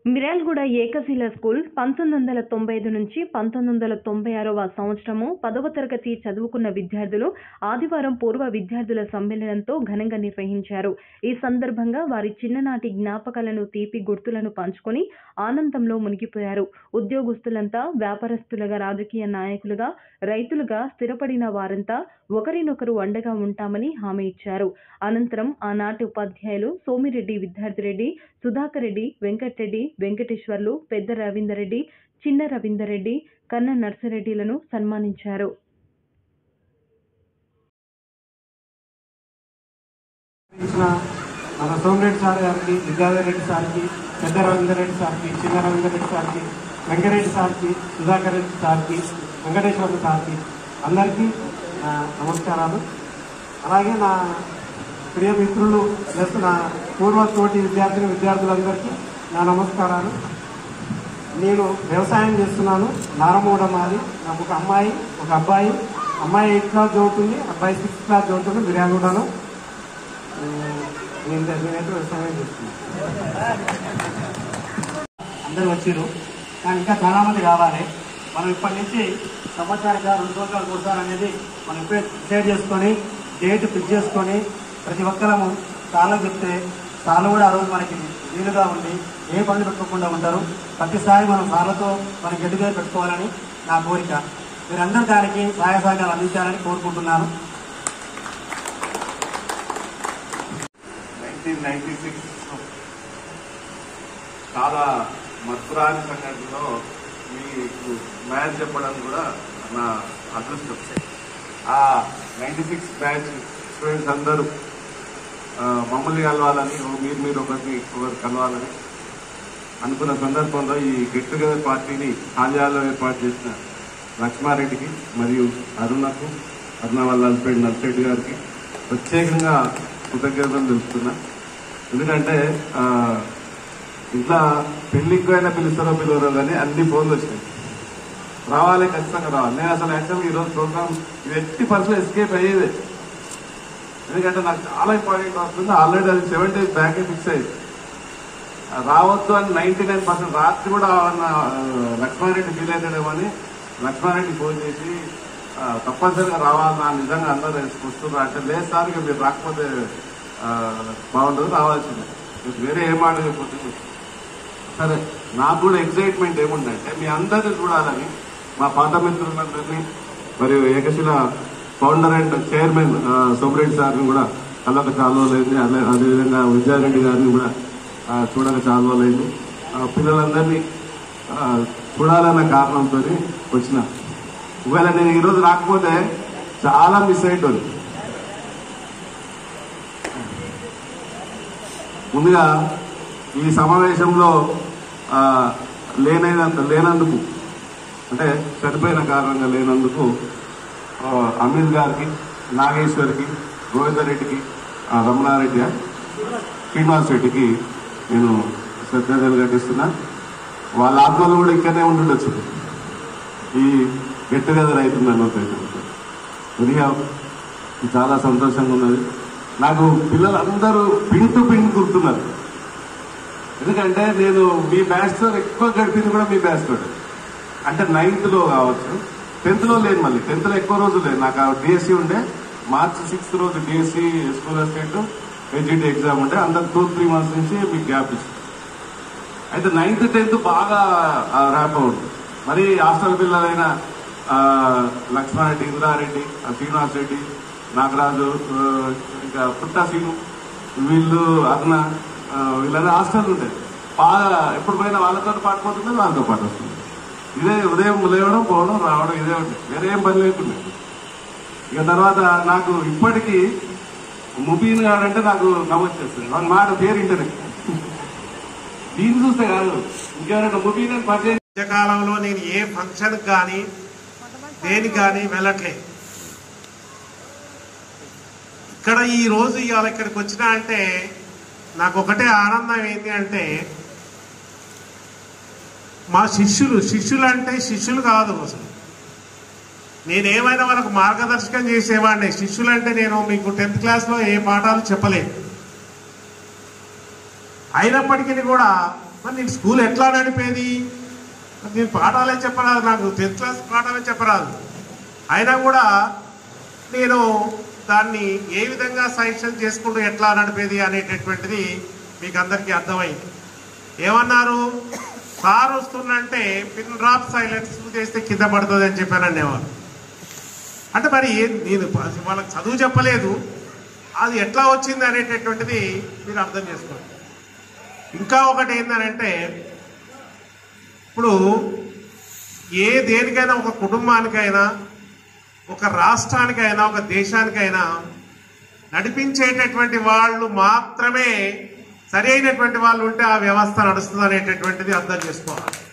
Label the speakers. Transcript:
Speaker 1: మిర్యాలగూడ ఏకశిల school పంతొమ్మిది వందల తొంభై ఐదు నుంచి పంతొమ్మిది వందల తొంభై ఆరవ సంవత్సరము పదవ తరగతి చదువుకున్న విద్యార్థులు ఆదివారం పూర్వ విద్యార్థుల సమ్మేళనంతో ఘనంగా నిర్వహించారు ఈ సందర్భంగా వారి చిన్ననాటి జ్ఞాపకాలను తీపి గుర్తులను పంచుకొని ఆనందంలో మునిగిపోయారు ఉద్యోగస్తులంతా వ్యాపారస్తులుగా రాజకీయ నాయకులుగా రైతులుగా స్థిరపడిన వారంతా ఒకరినొకరు అండగా ఉంటామని హామీ ఇచ్చారు అనంతరం ఆనాటి ఉపాధ్యాయులు సోమిరెడ్డి విద్యార్థిరెడ్డి సుధాకర్ రెడ్డి వెంకటరెడ్డి వెంకటేశ్వర్లు పెద్ద రవీందర్ రెడ్డి చిన్న రవీందర్ రెడ్డి కన్న నర్సిరెడ్డిలను సన్మానించారు
Speaker 2: ఇచ్చిన మన సోమిరెడ్డి సార్ గారికి విద్యాధర్ రెడ్డి సార్కి పెద్ద రవీందర్ రెడ్డి సార్కి చిన్న రవీందర్ రెడ్డి సార్కి వెంకరెడ్డి సార్కి సుధాకర్ రెడ్డి సార్కి వెంకటేశ్వర సార్కి అందరికీ నా నమస్కారాలు అలాగే నా ప్రియ మిత్రులు ప్లస్ నా పూర్వ తోటి విద్యార్థిని విద్యార్థులందరికీ నా నమస్కారాలు నేను వ్యవసాయం చేస్తున్నాను నారమూడ మాది నాకు ఒక అమ్మాయి ఒక అబ్బాయి అమ్మాయి ఎయిత్ క్లాస్ చదువుతుంది అబ్బాయి సిక్స్త్ క్లాస్ చదువుతుంది మిర్యాలగూడలో నేను నేనైతే వ్యవసాయం చేస్తున్నాను అందరూ వచ్చిర్రు కానీ ఇంకా చాలా మంది కావాలి మనం ఇప్పటి నుంచి సంవత్సరానికి రెండు రోజులు కూర్చోాలి అనేది మనం ఇప్పుడే డిసైడ్ చేసుకొని డేట్ ఫిక్స్ చేసుకొని ప్రతి ఒక్కరము చాలా చెప్తే చాలా కూడా ఆ రోజు మనకి వీలుగా ఉండి ఏ పనులు పెట్టుకోకుండా ఉంటారు ప్రతిసారి మనం సార్లతో మనం గట్టిగా పెట్టుకోవాలని నా కోరిక మీరందరూ దానికి సహాయ సహకారాలు అందించాలని కోరుకుంటున్నాను
Speaker 3: నైన్టీన్ నైన్టీ సిక్స్ చాలా మధురాని సంఘటనలో మీకు మ్యాచ్ చెప్పడం కూడా నా అదృష్టం ఆ నైన్టీ సిక్స్ బ్యాచ్ స్టూడెంట్స్ అందరూ ఆ, మమ్మల్ని కలవాలని ఓ మీరు మీరు ఒకరికి ఒకరు కలవాలని అనుకున్న సందర్భంలో ఈ గెట్ టుగెదర్ పార్టీని ఆలయాల్లో ఏర్పాటు చేసిన లక్ష్మారెడ్డికి మరియు అరుణకు అరుణ వాళ్ళ హస్బెండ్ నర్సిరెడ్డి గారికి ప్రత్యేకంగా కృతజ్ఞతలు తెలుపుతున్నా ఎందుకంటే ఆ, ఇంట్లో పెళ్లికి అయినా పిలుస్తారో పిలవరో కానీ అన్ని ఫోన్లు వచ్చినాయి రావాలి ఖచ్చితంగా రావాలి నేను అసలు యాక్చువల్గా ఈరోజు ప్రోగ్రామ్ ఇది ఎట్టి పర్సెంట్ ఎస్కేప్ అయ్యేది ఎందుకంటే నాకు చాలా ఇంపార్టెంట్ వస్తుంది ఆల్రెడీ అది సెవెన్ డేస్ బ్యాకే ఫిక్స్ అయ్యింది రావద్దు అని నైన్టీ నైన్ పర్సెంట్ రాత్రి కూడా నా, ఆ, లక్ష్మారెడ్డి ఫీల్ అవుతాడేమో అని లక్ష్మారెడ్డి ఫోన్ చేసి ఆ, తప్పనిసరిగా రావాలన్నా నిజంగా అందరూ వస్తున్నారు అంటే లేదు సార్ ఇక మీరు రాకపోతే ఆ, బాగుండదు రావాల్సిందే మీకు వేరే ఏం మాట చెప్పొద్దు సరే నాకు కూడా ఎక్సైట్మెంట్ ఏముందంటే మీ అందరిని చూడాలని మా పాత మిత్రులందరినీ మరియు ఏకశిల ఫౌండర్ అండ్ చైర్మన్ ఆ, సోమిరెడ్డి సార్ని కూడా కళ్ళక చాలా రోజులైంది అదే అదేవిధంగా విద్యారెడ్డి గారిని కూడా ఆ, చూడక చాలా రోజులైంది ఆ, పిల్లలందరినీ ఆ, చూడాలన్న కారణంతో వచ్చిన ఒకవేళ నేను ఈరోజు రాకపోతే చాలా మిస్ అయ్యేటోని ముందుగా ఈ సమావేశంలో ఆ, లేనైనంత లేనందుకు అంటే చనిపోయిన కారణంగా లేనందుకు ఆ, అమిత్ గారికి నాగేశ్వర్కి గోవిందరెడ్డికి ఆ, రమణారెడ్డి శ్రీనివాస్ రెడ్డికి నేను శ్రద్ధాంజలి ఘటిస్తున్నా వాళ్ళ ఆత్మలు కూడా ఇక్కడనే ఉండుండొచ్చు ఈ గెట్ టుగెదర్ అవుతుందని ఉద్దేశంతో కొద్దిగా చాలా సంతోషంగా ఉన్నది నాకు పిల్లలందరూ పిన్ టు పిన్ గుర్తున్నారు ఎందుకంటే నేను మీ బ్యాచ్ తో ఎక్కువ గడిపింది కూడా మీ బ్యాచ్ తోటి అంటే నైన్త్ లో కావచ్చు టెన్త్ లో లేదు మళ్ళీ టెన్త్ లో ఎక్కువ రోజులు లేదు నాకు డిఎస్సి ఉండే మార్చ్ సిక్స్త్ రోజు DSC school assistant SGT exam ఉంటే అందరు టూ త్రీ మంత్స్ నుంచి మీకు గ్యాప్ ఇస్తుంది అయితే నైన్త్ టెన్త్ బాగా ర్యాప్ అవుతుంది మరి హాస్టల్ పిల్లలైన ఆ, లక్ష్మారెడ్డి ఇంద్రారెడ్డి ఆ, శ్రీనివాస్ రెడ్డి నాగరాజు ఆ, ఇంకా పుట్ట శ్రీను వీళ్ళు అరుణ ఆ, వీళ్ళందరూ హాస్టల్ ఉంటాయి బాగా ఎప్పుడు పోయినా వాళ్ళతో పాటు పోతుంది వాళ్ళతో పాటు వస్తుంది ఇదే ఉదయం లేవడం పోవడం రావడం ఇదే ఉంటుంది వేరే ఏం పని లేకుండా ఇక తర్వాత నాకు ఇప్పటికీ ముబీన్ గారు అంటే నాకు నమ్మొచ్చేస్తుంది వాళ్ళ మాట పేరు ఇంటనే దీన్ని చూస్తే కాదు ఇంకెవరైనా ముబీన్ అని పరిచయం
Speaker 4: మధ్యకాలంలో నేను ఏ ఫంక్షన్ కానీ దేనికి కానీ వెళ్ళట్లేదు ఇక్కడ ఈ రోజు ఇవాళ ఇక్కడికి వచ్చినా అంటే నాకు ఒకటే ఆనందం ఏంటి అంటే మా శిష్యులు శిష్యులు అంటే శిష్యులు కాదు అసలు నేనేమైనా వాళ్ళకు మార్గదర్శకం చేసేవాడిని శిష్యులు అంటే నేను మీకు టెన్త్ క్లాస్లో ఏ పాఠాలు చెప్పలేదు అయినప్పటికీ కూడా మరి నేను స్కూల్ ఎట్లా నడిపేది మరి నేను పాఠాలే చెప్పరాదు నాకు టెన్త్ క్లాస్ పాఠాలే చెప్పరాదు అయినా కూడా నేను దాన్ని ఏ విధంగా సజెషన్ చేసుకుంటూ ఎట్లా నడిపేది అనేటటువంటిది మీకు అందరికీ అర్థమైంది ఏమన్నారు సార్ వస్తుందంటే పిన్ డ్రాప్ సైలెన్స్ చేస్తే కింద పడుతుంది అని చెప్పాను అనేవారు అంటే మరి ఏ- నేను ప- వాళ్ళకి చదువు చెప్పలేదు అది ఎట్లా వచ్చింది అనేటటువంటిది మీరు అర్థం చేసుకోండి ఇంకా ఒకటి ఏంటంటే ఇప్పుడు ఏ దేనికైనా ఒక కుటుంబానికైనా ఒక రాష్ట్రానికైనా ఒక దేశానికైనా నడిపించేటటువంటి వాళ్ళు మాత్రమే సరైనటువంటి వాళ్ళు ఉంటే ఆ వ్యవస్థ నడుస్తుంది అనేటటువంటిది అర్థం చేసుకోవాలి